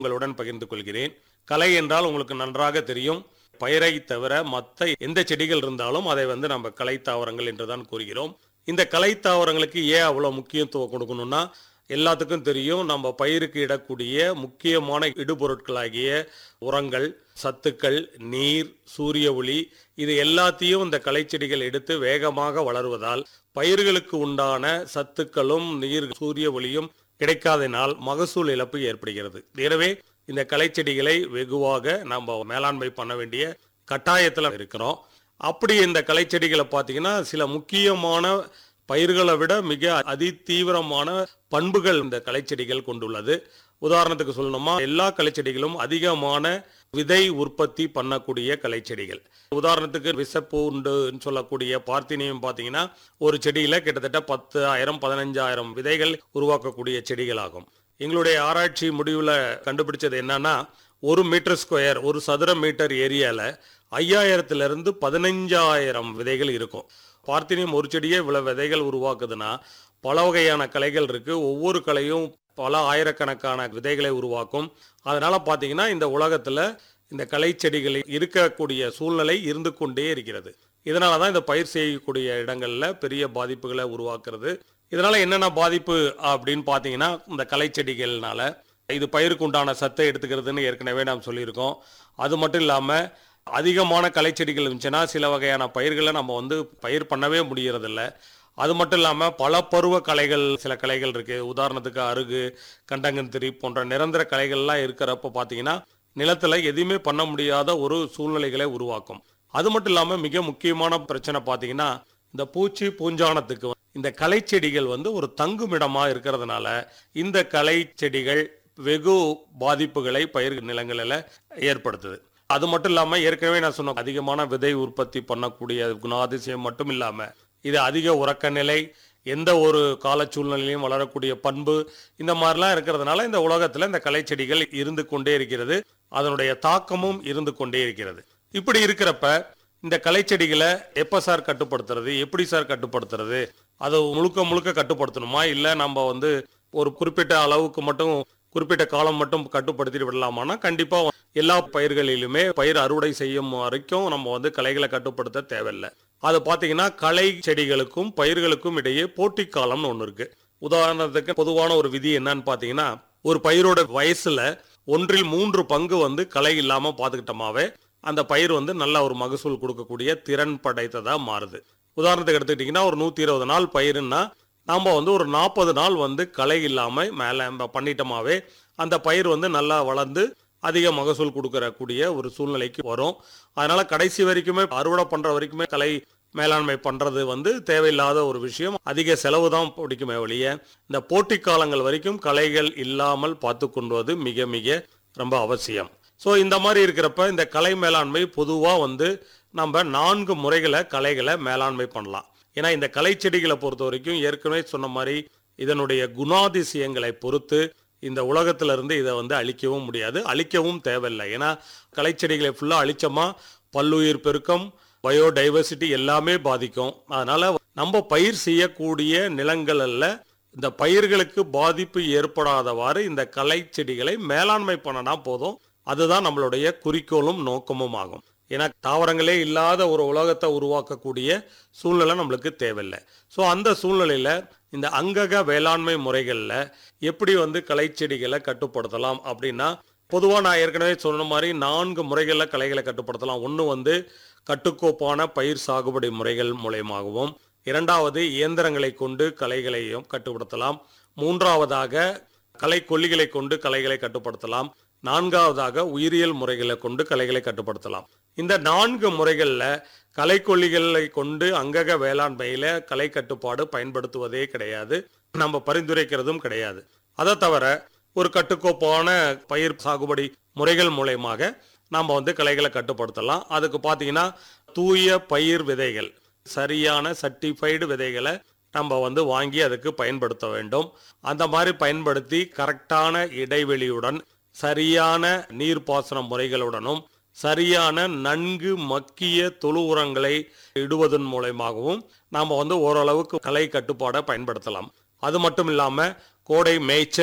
உங்களுடன் பகிர்ந்து கொள்கிறேன் கலை என்றால் உங்களுக்கு நன்றாக தெரியும் பயிரை தவிர மற்ற எந்த செடிகள் இருந்தாலும் அதை வந்து நம்ம கலை தாவரங்கள் என்று தான் கூறுகிறோம் இந்த கலை தாவரங்களுக்கு ஏன் அவ்வளோ முக்கியத்துவம் கொடுக்கணும்னா எல்லாத்துக்கும் தெரியும் நம்ம பயிருக்கு இடக்கூடிய முக்கியமான இடுபொருட்களாகிய உரங்கள் சத்துக்கள் நீர் சூரிய ஒளி இது எல்லாத்தையும் இந்த களைச்செடிகள் எடுத்து வேகமாக வளருவதால் பயிர்களுக்கு உண்டான சத்துக்களும் நீர் சூரிய ஒளியும் கிடைக்காதனால் மகசூல் இழப்பு ஏற்படுகிறது எனவே இந்த களைச்செடிகளை வெகுவாக நம்ம மேலாண்மை பண்ண வேண்டிய கட்டாயத்தில் இருக்கிறோம் அப்படி இந்த களைச்செடிகளை பார்த்தீங்கன்னா சில முக்கியமான பயிர்களை விட மிக அதிதீவிரமான பண்புகள் இந்த களைச்செடிகள் கொண்டுள்ளது உதாரணத்துக்கு சொல்லணுமா எல்லா களைச்செடிகளும் அதிகமான விதை உற்பத்தி பண்ணக்கூடிய களைச்செடிகள் உதாரணத்துக்கு விசப்பூண்டுன்னு சொல்லக்கூடிய பார்த்தினியம் பார்த்தீங்கன்னா ஒரு செடியில கிட்டத்தட்ட பத்து ஆயிரம் பதினஞ்சாயிரம் விதைகள் உருவாக்கக்கூடிய செடிகளாகும் எங்களுடைய ஆராய்ச்சி முடிவில் கண்டுபிடிச்சது என்னன்னா ஒரு மீட்டர் ஸ்கொயர் ஒரு சதுர மீட்டர் ஏரியால ஐயாயிரத்திலிருந்து பதினஞ்சாயிரம் விதைகள் இருக்கும் பார்த்தினியம் ஒரு செடியே இவ்வளவு விதைகள் உருவாக்குதுன்னா பல வகையான கலைகள் இருக்கு ஒவ்வொரு கலையும் பல ஆயிரக்கணக்கான விதைகளை உருவாக்கும் அதனால பார்த்தீங்கன்னா இந்த உலகத்துல இந்த கலை செடிகள் இருக்கக்கூடிய சூழ்நிலை இருந்து கொண்டே இருக்கிறது இதனால தான் இந்த பயிர் செய்யக்கூடிய இடங்கள்ல பெரிய பாதிப்புகளை உருவாக்குறது இதனால என்னென்ன பாதிப்பு அப்படின்னு பார்த்தீங்கன்னா இந்த கலை செடிகள்னால இது பயிருக்கு உண்டான சத்தை எடுத்துக்கிறதுன்னு ஏற்கனவே நாம் சொல்லியிருக்கோம் அது மட்டும் இல்லாமல் அதிகமான களைச்செடிகள் இருந்துச்சுன்னா சில வகையான பயிர்களை நம்ம வந்து பயிர் பண்ணவே முடியறதில்ல அது மட்டும் இல்லாமல் பல பருவ கலைகள் சில கலைகள் இருக்கு உதாரணத்துக்கு அருகு கண்டங்கந்திரி போன்ற நிரந்தர கலைகள்லாம் இருக்கிறப்ப பார்த்தீங்கன்னா நிலத்துல எதுவுமே பண்ண முடியாத ஒரு சூழ்நிலைகளை உருவாக்கும் அது மட்டும் இல்லாமல் மிக முக்கியமான பிரச்சனை பார்த்தீங்கன்னா இந்த பூச்சி பூஞ்சானத்துக்கு இந்த களைச்செடிகள் வந்து ஒரு தங்குமிடமா இருக்கிறதுனால இந்த களை செடிகள் வெகு பாதிப்புகளை பயிர் நிலங்களில் ஏற்படுத்துது அது மட்டும் இல்லாம ஏற்கனவே நான் சொன்ன அதிகமான விதை உற்பத்தி பண்ணக்கூடிய குணாதிசயம் மட்டும் இல்லாம இது அதிக உறக்க நிலை எந்த ஒரு கால சூழ்நிலையிலும் வளரக்கூடிய பண்பு இந்த மாதிரிலாம் இருக்கிறதுனால இந்த உலகத்துல இந்த கலைச்செடிகள் இருந்து கொண்டே இருக்கிறது அதனுடைய தாக்கமும் இருந்து கொண்டே இருக்கிறது இப்படி இருக்கிறப்ப இந்த கலைச்செடிகளை எப்ப சார் கட்டுப்படுத்துறது எப்படி சார் கட்டுப்படுத்துறது அதை முழுக்க முழுக்க கட்டுப்படுத்தணுமா இல்ல நம்ம வந்து ஒரு குறிப்பிட்ட அளவுக்கு மட்டும் குறிப்பிட்ட காலம் மட்டும் கட்டுப்படுத்திட்டு விடலாமான்னா கண்டிப்பா எல்லா பயிர்களிலுமே பயிர் அறுவடை செய்யும் வரைக்கும் நம்ம வந்து களைகளை கட்டுப்படுத்த தேவையில்லை அது பார்த்தீங்கன்னா களை செடிகளுக்கும் பயிர்களுக்கும் இடையே போட்டி காலம்னு ஒன்று இருக்கு உதாரணத்துக்கு பொதுவான ஒரு விதி என்னன்னு பார்த்தீங்கன்னா ஒரு பயிரோட வயசுல ஒன்றில் மூன்று பங்கு வந்து களை இல்லாம பார்த்துக்கிட்டோமாவே அந்த பயிர் வந்து நல்ல ஒரு மகசூல் கொடுக்கக்கூடிய திறன் படைத்ததா மாறுது உதாரணத்துக்கு எடுத்துக்கிட்டிங்கன்னா ஒரு நூற்றி இருபது நாள் பயிருன்னா நாம் வந்து ஒரு நாற்பது நாள் வந்து களை இல்லாமல் மேலே பண்ணிட்டோமாவே அந்த பயிர் வந்து நல்லா வளர்ந்து அதிக மகசூல் கொடுக்கறக்கூடிய ஒரு சூழ்நிலைக்கு வரும் அதனால கடைசி வரைக்குமே அறுவடை பண்ற வரைக்குமே கலை மேலாண்மை பண்றது வந்து தேவையில்லாத ஒரு விஷயம் அதிக செலவு தான் பிடிக்குமே ஒழிய இந்த போட்டி காலங்கள் வரைக்கும் கலைகள் இல்லாமல் பார்த்து கொண்டுவது மிக மிக ரொம்ப அவசியம் ஸோ இந்த மாதிரி இருக்கிறப்ப இந்த கலை மேலாண்மை பொதுவாக வந்து நம்ம நான்கு முறைகளை கலைகளை மேலாண்மை பண்ணலாம் ஏன்னா இந்த கலை செடிகளை பொறுத்த வரைக்கும் ஏற்கனவே சொன்ன மாதிரி இதனுடைய குணாதிசயங்களை பொறுத்து இந்த உலகத்துல இருந்து இதை வந்து அழிக்கவும் முடியாது அழிக்கவும் தேவையில்லை ஏன்னா கலைச்செடிகளை ஃபுல்லாக அழிச்சோமா பல்லுயிர் பெருக்கம் பயோடைவர்சிட்டி எல்லாமே பாதிக்கும் அதனால நம்ம பயிர் செய்யக்கூடிய நிலங்கள்ல இந்த பயிர்களுக்கு பாதிப்பு ஏற்படாதவாறு இந்த கலை செடிகளை மேலாண்மை பண்ணனா போதும் அதுதான் நம்மளுடைய குறிக்கோளும் நோக்கமும் ஆகும் ஏன்னா தாவரங்களே இல்லாத ஒரு உலகத்தை உருவாக்கக்கூடிய சூழ்நிலை நம்மளுக்கு தேவையில்லை ஸோ அந்த சூழ்நிலையில் இந்த அங்கக வேளாண்மை முறைகளில் எப்படி வந்து களைச்செடிகளை கட்டுப்படுத்தலாம் அப்படின்னா பொதுவாக நான் ஏற்கனவே சொன்ன மாதிரி நான்கு முறைகளில் களைகளை கட்டுப்படுத்தலாம் ஒன்று வந்து கட்டுக்கோப்பான பயிர் சாகுபடி முறைகள் மூலயமாகவும் இரண்டாவது இயந்திரங்களை கொண்டு களைகளையும் கட்டுப்படுத்தலாம் மூன்றாவதாக கலை கொல்லிகளை கொண்டு களைகளை கட்டுப்படுத்தலாம் நான்காவதாக உயிரியல் முறைகளை கொண்டு கலைகளை கட்டுப்படுத்தலாம் இந்த நான்கு முறைகளில் கலைக்கொல்லிகளை கொண்டு அங்கக வேளாண்மையில கலை கட்டுப்பாடு பயன்படுத்துவதே கிடையாது நம்ம பரிந்துரைக்கிறதும் கிடையாது அதை தவிர ஒரு கட்டுக்கோப்பான பயிர் சாகுபடி முறைகள் மூலயமாக நாம் வந்து கலைகளை கட்டுப்படுத்தலாம் அதுக்கு பார்த்தீங்கன்னா தூய பயிர் விதைகள் சரியான சர்டிஃபைடு விதைகளை நம்ம வந்து வாங்கி அதுக்கு பயன்படுத்த வேண்டும் அந்த மாதிரி பயன்படுத்தி கரெக்டான இடைவெளியுடன் சரியான நீர்ப்பாசன முறைகளுடனும் சரியான நன்கு மக்கிய தொழு உரங்களை இடுவதன் மூலயமாகவும் நாம் வந்து ஓரளவுக்கு கலை கட்டுப்பாடை பயன்படுத்தலாம் அது மட்டும் இல்லாமல் கோடை மேய்ச்சல்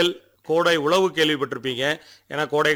கோடை உழவு கேள்விப்பட்டிருப்பீங்க ஏன்னா கோடை